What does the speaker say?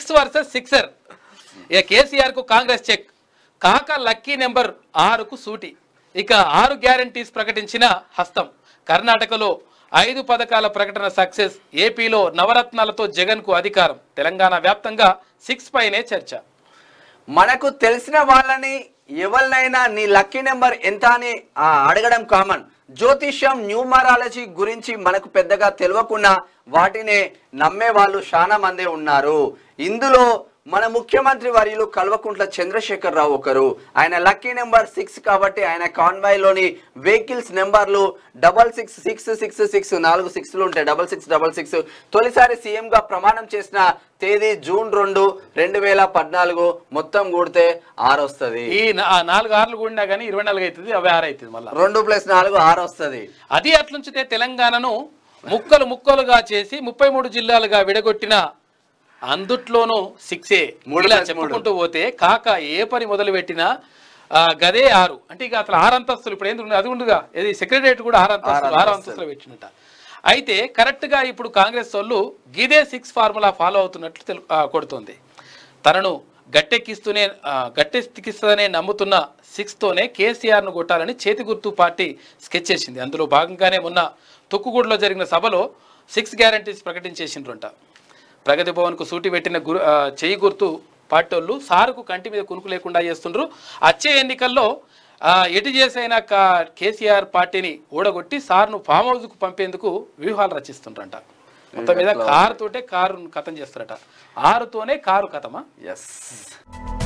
Six versus sixer ఇక కేసీఆర్ కు Congress check కాక లక్కీ నెంబర్ ఆరుకు సూటి ఇక ఆరు గ్యారంటీస్ ప్రకటించిన హస్తం కర్ణాటకలో ఐదు పథకాల ప్రకటన సక్సెస్ ఏపీలో నవరత్నాలతో జగన్ కు అధికారం తెలంగాణ వ్యాప్తంగా సిక్స్ పైనే చర్చ మనకు తెలిసిన వాళ్ళని ఎవరినైనా నీ లక్కీ నెంబర్ ఎంత అని ఆ, అడగడం కామన్ జ్యోతిష్యం న్యూమరాలజీ గురించి మనకు పెద్దగా తెలియకున్నా వాటినే నమ్మే వాళ్ళు చాలా మందే ఉన్నారు ఇందులో మన ముఖ్యమంత్రి వర్యులు కల్వకుంట్ల చంద్రశేఖర్ రావు ఒకరు ఆయన లక్కీ నెంబర్ సిక్స్ కాబట్టి ఆయన కాన్వాయ్ లోని వెహికల్స్ నెంబర్లు double six six six six నాలుగు సిక్స్లు ఉంటాయి డబల్ సిక్స్ డబల్ సిక్స్ తొలిసారి సీఎం గా ప్రమాణం చేసిన తేదీ జూన్ రెండు రెండు వేల పద్నాలుగు మొత్తం కూడితే ఆరు వస్తుంది ఈ నా- ఆ నాలుగు ఆర్లు కూడినా కానీ ఇరవై నాలుగు అవుతుంది అవి ఆరు అవుతుంది మళ్ళీ రెండు ప్లస్ నాలుగు ఆరు వస్తుంది అది అట్లుంచితే తెలంగాణను ముక్కలు ముక్కలుగా చేసి ముప్పై మూడు జిల్లాలుగా విడగొట్టిన అందుట్లోనూ సిక్సే మూడు ఇలా ప్లస్ మూడు. చెప్పుకుంటూ పోతే కాక ఏ పని మొదలు పెట్టినా ఆ, గదే ఆరు అంటే ఇక అసలు ఆరు అంతస్తులు ఇప్పుడు ఏంది అది ఉండుగా ఇది సెక్రటరియట్ కూడా ఆరు అంతస్తులు ఆరు అంతస్తులు పెట్టినట్ట అయితే కరెక్ట్ గా ఇప్పుడు కాంగ్రెస్ వాళ్ళు గిదే సిక్స్ ఫార్ములా ఫాలో అవుతున్నట్లు తెలు ఆ, కొడుతుంది తనను గట్టెక్కిస్తూనే ఆ, గట్టెక్కిస్తుందనే నమ్ముతున్న సిక్స్తోనే కేసీఆర్ను కొట్టాలని చేతి గుర్తు పార్టీ స్కెచ్ చేసింది అందులో భాగంగానే మొన్న తుక్కుగూడలో జరిగిన సభలో సిక్స్ గ్యారంటీస్ ప్రకటించేసిండ్రంట ప్రగతి భవన్కు సూటి పెట్టిన గురు ఆ, చెయ్యి గుర్తు పార్టీ వాళ్ళు సారుకు కంటి మీద కునుకు లేకుండా చేస్తుండ్రు వచ్చే ఎన్నికల్లో ఆ, ఎటు చేసైనా కా- కేసీఆర్ పార్టీని ఓడగొట్టి సార్ను ఫామ్ హౌస్కు పంపేందుకు వ్యూహాలు రచిస్తుండ్రంట మొత్తం మీద కారు తోటే కారు కథం చేస్తారట ఆరుతోనే కారు కథమా ఎస్